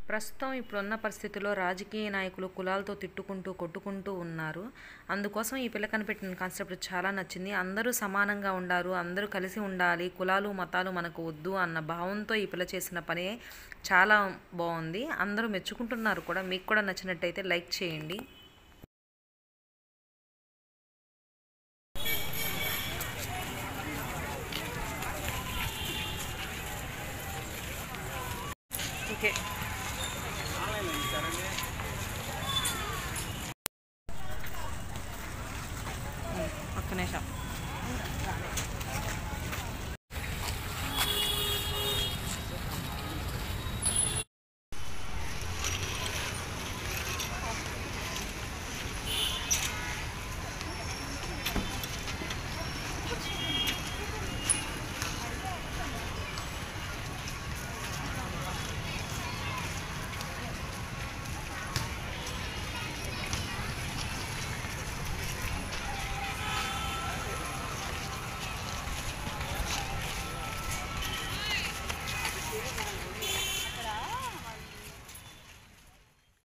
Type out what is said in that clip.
ప్రస్తుతం ఇప్పుడున్న పరిస్థితుల్లో రాజకీయ నాయకులు కులాలతో తిట్టుకుంటూ కొట్టుకుంటూ ఉన్నారు అందుకోసం ఈ పిల్ల కనిపెట్టిన కాన్సెప్ట్ చాలా నచ్చింది అందరూ సమానంగా ఉండారు అందరూ కలిసి ఉండాలి కులాలు మతాలు మనకు వద్దు అన్న భావంతో ఈ పిల్ల చేసిన పని చాలా బాగుంది అందరూ మెచ్చుకుంటున్నారు కూడా మీకు కూడా నచ్చినట్టయితే లైక్ చేయండి ఓకే